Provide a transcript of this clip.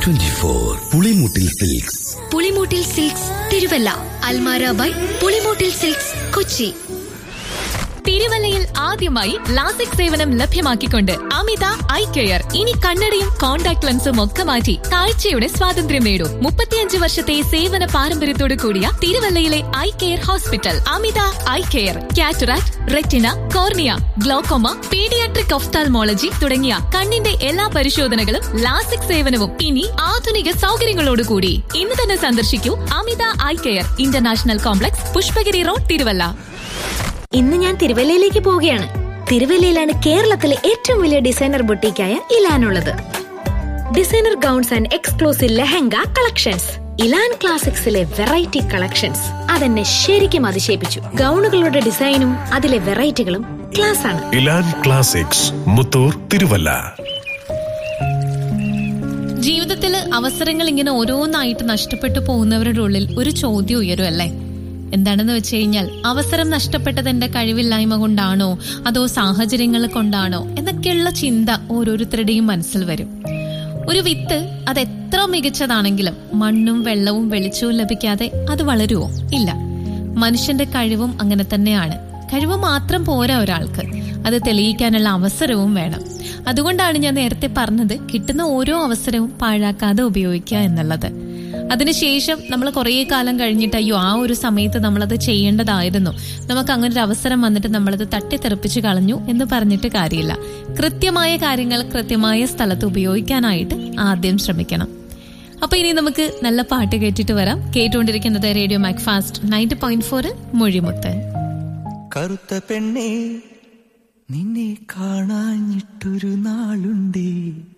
twenty four Pulimoottil silks Pulimoottil silks Thiruvalla Almara by Pulimoottil silks Kochi തിരുവല്ലയിൽ ആദ്യമായി LASIK സേവനം ലഭ്യമാക്കിക്കൊണ്ട് അമിത ഐ കെയർ ഇനി കണ്ണടയും കോൺടാക്ട് ലെൻസും ഒക്കെ മാറ്റി കാഴ്ചയുടെ സ്വാതന്ത്ര്യം നേടൂ മുപ്പത്തിയഞ്ച് വർഷത്തെ സേവന പാരമ്പര്യത്തോടു കൂടിയ തിരുവല്ലയിലെ eye care hospital Amitha eye care cataract retina cornea glaucoma paediatric ophthalmology തുടങ്ങിയ കണ്ണിന്റെ എല്ലാ പരിശോധനകളും ലാസിക് സേവനവും ഇനി ആധുനിക സൗകര്യങ്ങളോടുകൂടി ഇന്ന് തന്നെ സന്ദർശിക്കൂ Amitha eye care international complex Pushpagiri road Thiruvalla ഇന്ന് ഞാൻ തിരുവല്ലയിലേക്ക് പോവുകയാണ് തിരുവല്ലയിലാണ് കേരളത്തിലെ ഏറ്റവും വലിയ ഡിസൈനർ ബൊട്ടീക്കായ ഇലാനുള്ളത് designer gowns and exclusive lehenga collections Elan ക്ലാസിക്സിലെ വെറൈറ്റി കളക്ഷൻസ് അതെന്നെ ശരിക്കും അതിശയിപ്പിച്ചു ഗൗണുകളുടെ ഡിസൈനും അതിലെ വെറൈറ്റികളും ക്ലാസ് ആണ് ഇലാൻ ക്ലാസിക്സ് മുത്തൂർ തിരുവല്ല ജീവിതത്തിൽ അവസരങ്ങൾ ഇങ്ങനെ ഓരോന്നായിട്ട് നഷ്ടപ്പെട്ടു പോകുന്നവരുടെ ഉള്ളിൽ ഒരു ചോദ്യം ഉയരുമല്ലേ എന്താണെന്ന് വെച്ച് കഴിഞ്ഞാൽ അവസരം നഷ്ടപ്പെട്ടത് എന്റെ കഴിവില്ലായ്മ കൊണ്ടാണോ അതോ സാഹചര്യങ്ങൾ കൊണ്ടാണോ എന്നൊക്കെയുള്ള ചിന്ത ഓരോരുത്തരുടെയും മനസ്സിൽ വരും ഒരു വിത്ത് അത് എത്ര മികച്ചതാണെങ്കിലും മണ്ണും വെള്ളവും വെളിച്ചവും ലഭിക്കാതെ അത് വളരുവോ ഇല്ല മനുഷ്യന്റെ കഴിവും അങ്ങനെ തന്നെയാണ് കഴിവ് മാത്രം പോരാ ഒരാൾക്ക് അത് തെളിയിക്കാനുള്ള അവസരവും വേണം അതുകൊണ്ടാണ് ഞാൻ നേരത്തെ പറഞ്ഞത് കിട്ടുന്ന ഓരോ അവസരവും പാഴാക്കാതെ ഉപയോഗിക്കുക എന്നുള്ളത് അതിനുശേഷം നമ്മൾ കുറേ കാലം കഴിഞ്ഞിട്ട് അയ്യോ ആ ഒരു സമയത്ത് നമ്മളത് ചെയ്യേണ്ടതായിരുന്നു നമുക്ക് അങ്ങനെ ഒരു അവസരം വന്നിട്ട് നമ്മളത് തട്ടിത്തെറിപ്പിച്ച് കളഞ്ഞു എന്ന് പറഞ്ഞിട്ട് കാര്യമില്ല കൃത്യമായ കാര്യങ്ങൾ കൃത്യമായ സ്ഥലത്ത് ഉപയോഗിക്കാനായിട്ട് ആദ്യം ശ്രമിക്കണം അപ്പൊ ഇനി നമുക്ക് നല്ല പാട്ട് കേട്ടിട്ട് വരാം കേട്ടുകൊണ്ടിരിക്കുന്നത് radio Macfast ninety point ഫോറിൽ മൊഴിമുത്ത് കറുത്ത പെണ്ണേ നിന്നെ കാണാഞ്ഞിട്ടൊരു നാളുണ്ടേ